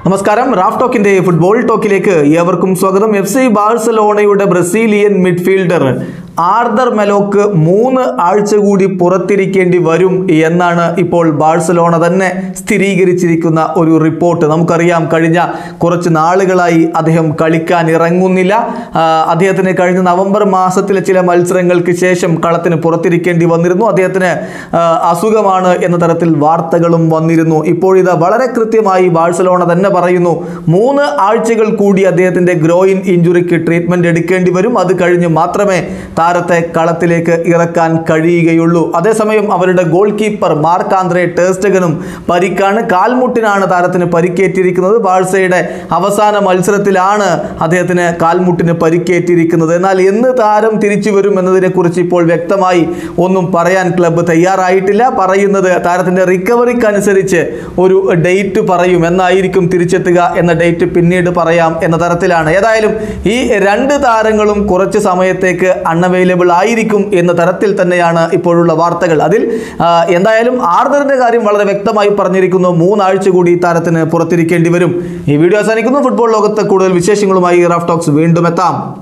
നമസ്കാരം Raf ടോക്കിന്റെ football ടോക്കിലേക്ക് ഏവർക്കും സ്വാഗതം എഫ് സി ബാഴ്സലോണയുടെ ബ്രസീലിയൻ മിഡ്ഫീൽഡർ ആർദർ മെലോക്ക് മൂന്ന് ആഴ്ച കൂടി പുറത്തിരിക്കേണ്ടി വരും എന്നാണ് ഇപ്പോൾ ബാഴ്സലോണ തന്നെ സ്ഥിരീകരിച്ചിരിക്കുന്ന ഒരു റിപ്പോർട്ട് നമുക്കറിയാം കഴിഞ്ഞ കുറച്ച് നാളുകളായി അദ്ദേഹം കളിക്കാൻ ഇറങ്ങുന്നില്ല ആ, അദ്ദേഹത്തിന് കഴിഞ്ഞ നവംബർ മാസത്തിലെ ചില മത്സരങ്ങൾക്ക് ശേഷം കളത്തിന് പുറത്തിരിക്കേണ്ടി വന്നിരുന്നു അദ്ദേഹത്തിന് ആ, അസുഖമാണ് എന്ന തരത്തിൽ വാർത്തകളും വന്നിരുന്നു ഇപ്പോഴിത് വളരെ കൃത്യമായി ബാഴ്സലോണ തന്നെ പറയുന്നു മൂന്ന് ആഴ്ചകൾ കൂടി അദ്ദേഹത്തിന്റെ ഗ്രോയിൻ ഇഞ്ചുറിക്ക് ട്രീറ്റ്മെന്റ് എടുക്കേണ്ടി വരും അത് കഴിഞ്ഞ് മാത്രമേ താരത്തെ കളത്തിലേക്ക് ഇറക്കാൻ കഴിയുകയുള്ളൂ അതേസമയം അവരുടെ ഗോൾ കീപ്പർ മാർക്ക് ആന്ത്രേ ടേസ്റ്റഗനും പരിക്കാണ് കാൽമുട്ടിനാണ് താരത്തിന് പരിക്കേറ്റിരിക്കുന്നത് ബാഴ്സയുടെ അവസാന മത്സരത്തിലാണ് അദ്ദേഹത്തിന് കാൽമുട്ടിന് പരിക്കേറ്റിരിക്കുന്നത് എന്നാൽ എന്ന് താരം തിരിച്ചു വരും എന്നതിനെ കുറിച്ച് ഇപ്പോൾ വ്യക്തമായി ഒന്നും പറയാൻ ക്ലബ്ബ് തയ്യാറായിട്ടില്ല പറയുന്നത് താരത്തിന്റെ റിക്കവറിക്കനുസരിച്ച് ഒരു ഡേറ്റ് പറയും എന്നായിരിക്കും തിരിച്ചെത്തുക എന്ന ഡേറ്റ് പിന്നീട് പറയാം എന്ന തരത്തിലാണ് ഏതായാലും ഈ രണ്ട് താരങ്ങളും കുറച്ച് സമയത്തേക്ക് അൺഅവൈലബിൾ ആയിരിക്കും എന്ന തരത്തിൽ തന്നെയാണ് ഇപ്പോഴുള്ള വാർത്തകൾ അതിൽ ആ, എന്തായാലും ആർദറിന്റെ കാര്യം വളരെ വ്യക്തമായി പറഞ്ഞിരിക്കുന്നു മൂന്നാഴ്ച കൂടി ഈ താരത്തിന് പുറത്തിരിക്കേണ്ടി വരും ഈ വീഡിയോ അവസാനിക്കുന്നു ഫുട്ബോൾ ലോകത്ത് കൂടുതൽ വിശേഷങ്ങളുമായി റാഫ് ടോക്സ് വീണ്ടും എത്താം